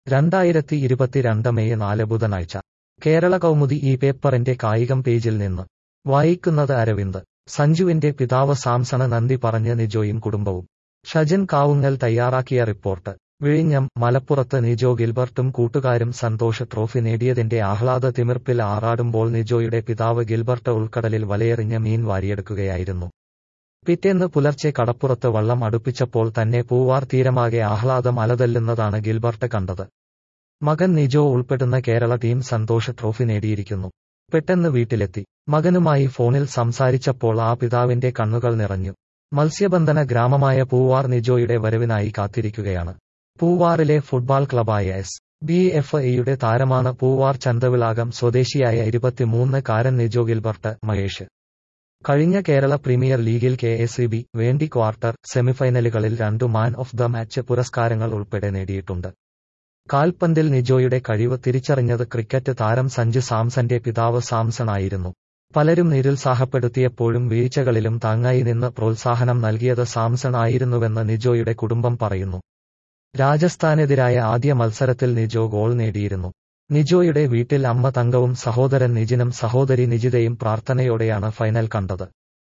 രണ്ടായിരത്തി ഇരുപത്തിരണ്ട് മെയ് നാല് ബുധനാഴ്ച കേരള കൗമുദി ഈ പേപ്പറിന്റെ കായികം പേജിൽ നിന്ന് വായിക്കുന്നത് അരവിന്ദ് സഞ്ജുവിന്റെ പിതാവ് സാംസണ് നന്ദി പറഞ്ഞ് നിജോയും കുടുംബവും ഷജൻ കാവുങ്ങൽ തയ്യാറാക്കിയ റിപ്പോർട്ട് വിഴിഞ്ഞം മലപ്പുറത്ത് നിജോ ഗിൽബർട്ടും കൂട്ടുകാരും സന്തോഷ ട്രോഫി നേടിയതിന്റെ ആഹ്ലാദ തിമിർപ്പിൽ ആറാടുമ്പോൾ നിജോയുടെ പിതാവ് ഗിൽബർട്ട് ഉൾക്കടലിൽ വലയെറിഞ്ഞ് മീൻ വാരിയെടുക്കുകയായിരുന്നു പിറ്റേന്ന് പുലർച്ചെ കടപ്പുറത്ത് വള്ളം അടുപ്പിച്ചപ്പോൾ തന്നെ പൂവാർ തീരമാകെ ആഹ്ലാദം അലതല്ലുന്നതാണ് ഗിൽബർട്ട് കണ്ടത് മകൻ നിജോ ഉൾപ്പെടുന്ന കേരള ടീം സന്തോഷ ട്രോഫി നേടിയിരിക്കുന്നു പെട്ടെന്ന് വീട്ടിലെത്തി മകനുമായി ഫോണിൽ സംസാരിച്ചപ്പോൾ ആ പിതാവിന്റെ കണ്ണുകൾ നിറഞ്ഞു മത്സ്യബന്ധന ഗ്രാമമായ പൂവാർ നിജോയുടെ വരവിനായി കാത്തിരിക്കുകയാണ് പൂവാറിലെ ഫുട്ബോൾ ക്ലബായ എസ് ബി എഫ് എയുടെ താരമാണ് പൂവാർ ചന്തവിളാകം സ്വദേശിയായ ഇരുപത്തിമൂന്ന് കാരൻ നിജോ ഗിൽബർട്ട് മഹേഷ് കഴിഞ്ഞ കേരള പ്രീമിയർ ലീഗിൽ കെ എസ് ബി വേണ്ടി ക്വാർട്ടർ സെമിഫൈനലുകളിൽ രണ്ടു മാൻ ഓഫ് ദ മാച്ച് പുരസ്കാരങ്ങൾ ഉൾപ്പെടെ നേടിയിട്ടുണ്ട് കാൽപന്തിൽ നിജോയുടെ കഴിവ് തിരിച്ചറിഞ്ഞത് ക്രിക്കറ്റ് താരം സഞ്ജു സാംസന്റെ പിതാവ് സാംസൺ ആയിരുന്നു പലരും നിരുത്സാഹപ്പെടുത്തിയപ്പോഴും വീഴ്ചകളിലും താങ്ങായി നിന്ന് പ്രോത്സാഹനം നൽകിയത് സാംസൺ ആയിരുന്നുവെന്ന് നിജോയുടെ കുടുംബം പറയുന്നു രാജസ്ഥാനെതിരായ ആദ്യ മത്സരത്തിൽ നിജോ ഗോൾ നേടിയിരുന്നു നിജോയുടെ വീട്ടിൽ അമ്മ തങ്കവും സഹോദരൻ നിജിനും സഹോദരി നിജിതയും പ്രാർത്ഥനയോടെയാണ് ഫൈനൽ കണ്ടത്